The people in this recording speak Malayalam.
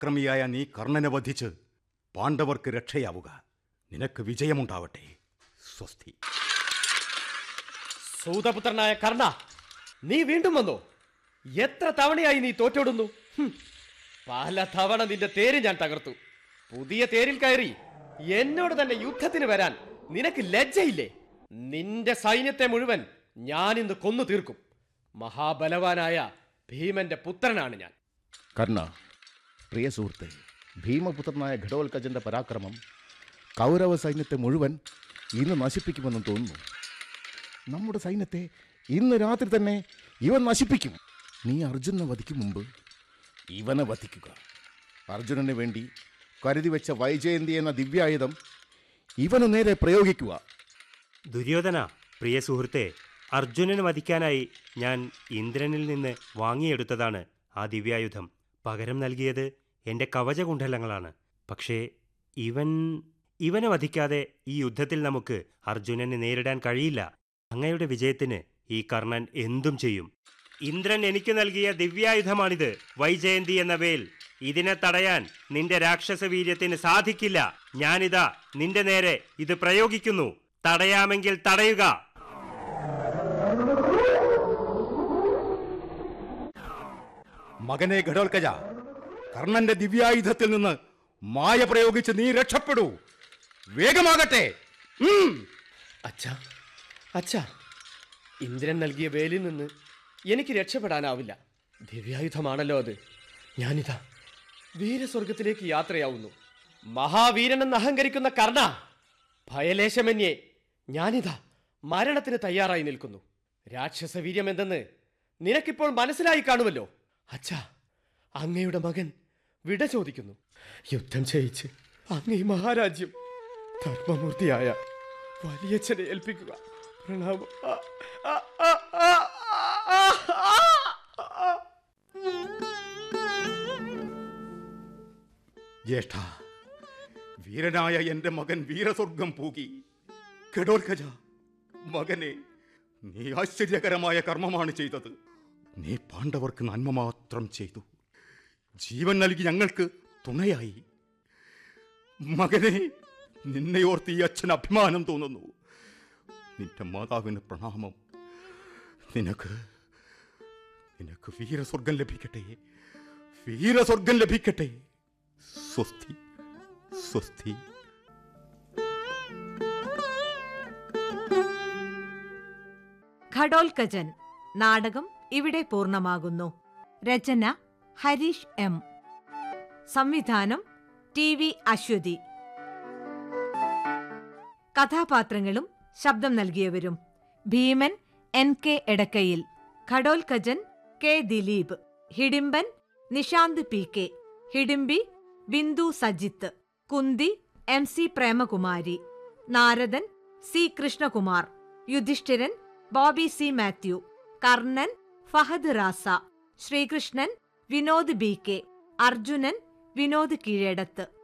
അക്രമിയായ നീ കർണനെ വധിച്ച് പാണ്ഡവർക്ക് രക്ഷയാവുക നിനക്ക് വിജയമുണ്ടാവട്ടെ സ്വസ്തി സൂതപുത്രനായ കർണ നീ വീണ്ടും വന്നോ എത്ര തവണയായി നീ തോറ്റോടുന്നു ഹും. പല തവണ നിന്റെ തേര് ഞാൻ തകർത്തു പുതിയ തേരിൽ കയറി എന്നോട് തന്നെ യുദ്ധത്തിന് വരാൻ നിനക്ക് ലജ്ജയില്ലേ നിന്റെ സൈന്യത്തെ മുഴുവൻ ഞാൻ ഇന്ന് കൊന്നു തീർക്കും മഹാബലവാനായ ഭീമന്റെ പുത്രനാണ് ഞാൻ കർണ പ്രിയ സുഹൃത്തെ ഭീമപുത്രനായ ഘടോൽക്കജന്റെ പരാക്രമം കൗരവ സൈന്യത്തെ മുഴുവൻ ഇന്ന് നശിപ്പിക്കുമെന്ന് തോന്നുന്നു നമ്മുടെ സൈന്യത്തെ ഇന്ന് രാത്രി തന്നെ ഇവൻ നശിപ്പിക്കും നീ അർജുനെ വധിക്കും മുമ്പ് ഇവനെ വധിക്കുക അർജുനന് വേണ്ടി കരുതി വെച്ച വൈജയന്തി എന്ന ദിവ്യായുധം ഇവനു നേരെ പ്രയോഗിക്കുക ദുര്യോധന പ്രിയ സുഹൃത്തെ അർജുനന് വധിക്കാനായി ഞാൻ ഇന്ദ്രനിൽ നിന്ന് വാങ്ങിയെടുത്തതാണ് ആ ദിവ്യായുധം പകരം നൽകിയത് എൻ്റെ കവചകുണ്ഡലങ്ങളാണ് പക്ഷേ ഇവൻ ഇവനെ വധിക്കാതെ ഈ യുദ്ധത്തിൽ നമുക്ക് അർജുനനെ നേരിടാൻ കഴിയില്ല അങ്ങയുടെ വിജയത്തിന് ഈ കർണൻ എന്തും ചെയ്യും ഇന്ദ്രൻ എനിക്ക് നൽകിയ ദിവ്യായുധമാണിത് വൈജയന്തി എന്ന വേൽ ഇതിനെ തടയാൻ നിന്റെ രാക്ഷസ വീര്യത്തിന് സാധിക്കില്ല ഞാനിതാ നിന്റെ നേരെ ഇത് പ്രയോഗിക്കുന്നു തടയാമെങ്കിൽ തടയുക മകനെ ഘടോൽക്കജ കർണന്റെ ദിവ്യായുധത്തിൽ നിന്ന് മായ പ്രയോഗിച്ച് നീ രക്ഷപ്പെടൂ വേഗമാകട്ടെ ഉം. അച്ഛാ അച്ഛാ ഇന്ദ്രൻ നൽകിയ വേലിൽ നിന്ന് എനിക്ക് രക്ഷപ്പെടാനാവില്ല ദിവ്യായുധമാണല്ലോ അത് ഞാനിതാ വീരസ്വർഗത്തിലേക്ക് യാത്രയാവുന്നു മഹാവീരനെന്ന് അഹങ്കരിക്കുന്ന കർണ ഭയലേശമന്യേ ഞാനിതാ മരണത്തിന് തയ്യാറായി നിൽക്കുന്നു രാക്ഷസവീര്യം എന്തെന്ന് നിനക്കിപ്പോൾ മനസ്സിലായി കാണുമല്ലോ അച്ഛാ അങ്ങയുടെ മകൻ വിട ചോദിക്കുന്നു യുദ്ധം ചെയ്യിച്ച് അങ്ങ് ഈ മഹാരാജ്യം ധർമ്മമൂർത്തിയായ വലിയച്ഛനെ ഏൽപ്പിക്കുക പ്രണാമം ആ, ആ, ആ, ആ, ആ, ആ, ആ. ജ്യേഷ്ഠ വീരനായ എന്റെ മകൻ വീരസ്വർഗം പൂകി ഘടോൽക്കജ മകനെ നീ ആശ്ചര്യകരമായ കർമ്മമാണ് ചെയ്തത് നീ പാണ്ഡവർക്ക് നന്മ മാത്രം ചെയ്തു ജീവൻ നൽകി ഞങ്ങൾക്ക് തുണയായി മകനെ നിന്നെ ഓർത്ത് ഈ അച്ഛൻ അഭിമാനം തോന്നുന്നു നിന്റെ മാതാവിന് പ്രണാമം നിനക്ക് നിനക്ക് വീരസ്വർഗം ലഭിക്കട്ടെ വീരസ്വർഗം ലഭിക്കട്ടെ സ്വസ്തി സ്വസ്തി ഘടോൽക്കജൻ നാടകം ഇവിടെ പൂർണ്ണമാകുന്നു രചന ഹരീഷ് എം സംവിധാനം ടി വി അശ്വതി കഥാപാത്രങ്ങളും ശബ്ദം നൽകിയവരും Bheeman N K Edakkayil Ghatolkachan K Dileep Hidimban Nishanth P K Hidimbi Bindu Sajith Kunthi M C Premakumari Naradan C Krishnakumar Yudhishthiran Bobby C Mathew Karnan Fahad Raza Sreekrishnan Vinod B K Arjunan Vinod കീഴടത്ത്